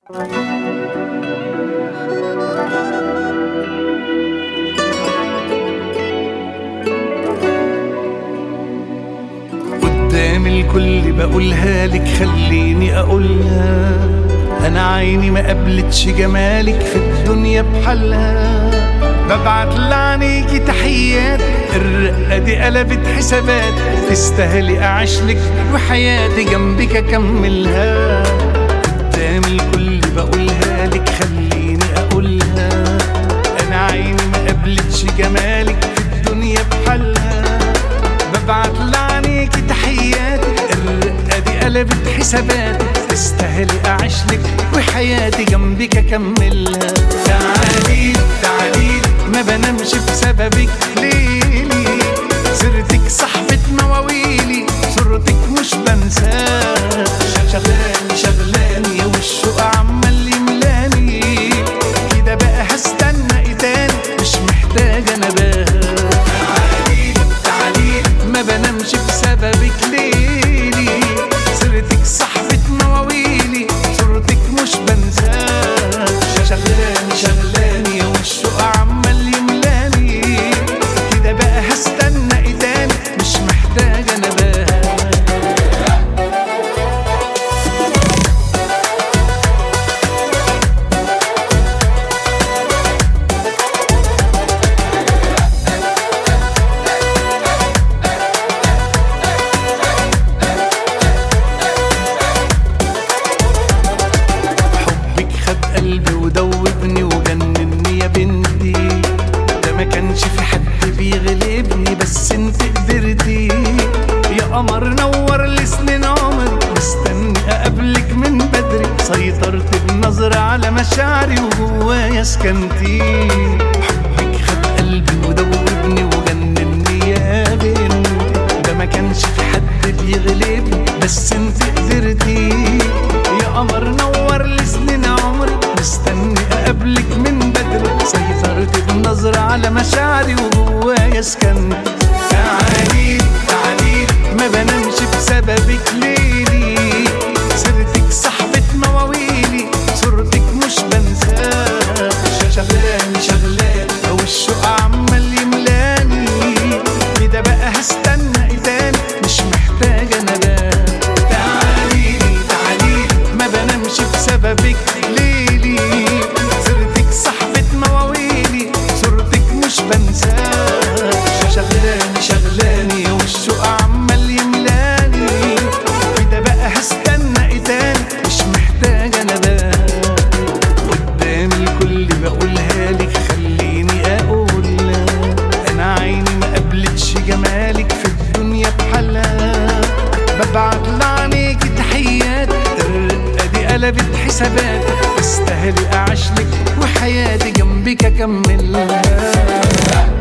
قدام الكل بقولها لك خليني اقولها انا عيني ما قبلتش جمالك في الدنيا بحالها ببعت لعنيكي تحيات الرقة دي قلبت حسابات تستاهلي اعيشلك وحياتي جنبك اكملها قدام الكل بقولها لك خليني اقولها انا عيني ما قبلتش جمالك في الدنيا بحالها ببعت لعنيكي تحيات الرقة دي قلبت حسابات تستاهلي اعيشلك وحياتي جنبك اكملها تعالي تعالي ما بنامش بسببك ليلي سيرتك صاحبة مواويلي صورتك مش بنساها شغلاني شغلاني والشوق عمال يملاني كده بقى هستنى ايه تاني مش محتاجة نباه تعالي تعالي ما بنامش بسببك ليلي سيرتك صاحبة مواويلي صورتك مش بنساها شغلاني شغلاني والشوق عمال يملاني كده بقى هستنى ايه تاني مش محتاجة نباه حبك خد قلبي ودوبني وجنني يا بنتي ده ما كانش في حد بيغلبني بس انت قدرتي يا قمر نور لي سنين عمر مستني اقابلك من بدري سيطرت بنظرة على مشاعري وجوايا سكنتي حبك خد قلبي ودوبني وجنني يا بنتي ده ما كانش في حد بيغلبني بس انت قدرتي يا قمر نور لي سنين عمري مستني اقابلك من بدري سيطرت بنظرة على مشاعري وجوايا سكن تعالي تعالي ما بنامش بسببك ليلي سيرتك صاحبة مواويلي صورتك مش بنساها شغلاني شغلاني والشوق عمال يملاني كده بقى هستنى ايه تاني مش محتاجة نبات تعالي تعالي ما بنامش بسببك ليلي سيرتك صاحبة مواويلي صورتك مش بنساها شغلاني شغلاني والشوق عمال يملاني كده بقى هستنى ايه تاني مش محتاجة نبات قدام الكل بقولها لك خليني اقولها انا عيني ما قبلتش جمالك في الدنيا بحالها ببعت لعنيكي تحيات الرقة دي قلبت حسابات تستاهلي اعيشلك وحياتي جنبك اكملها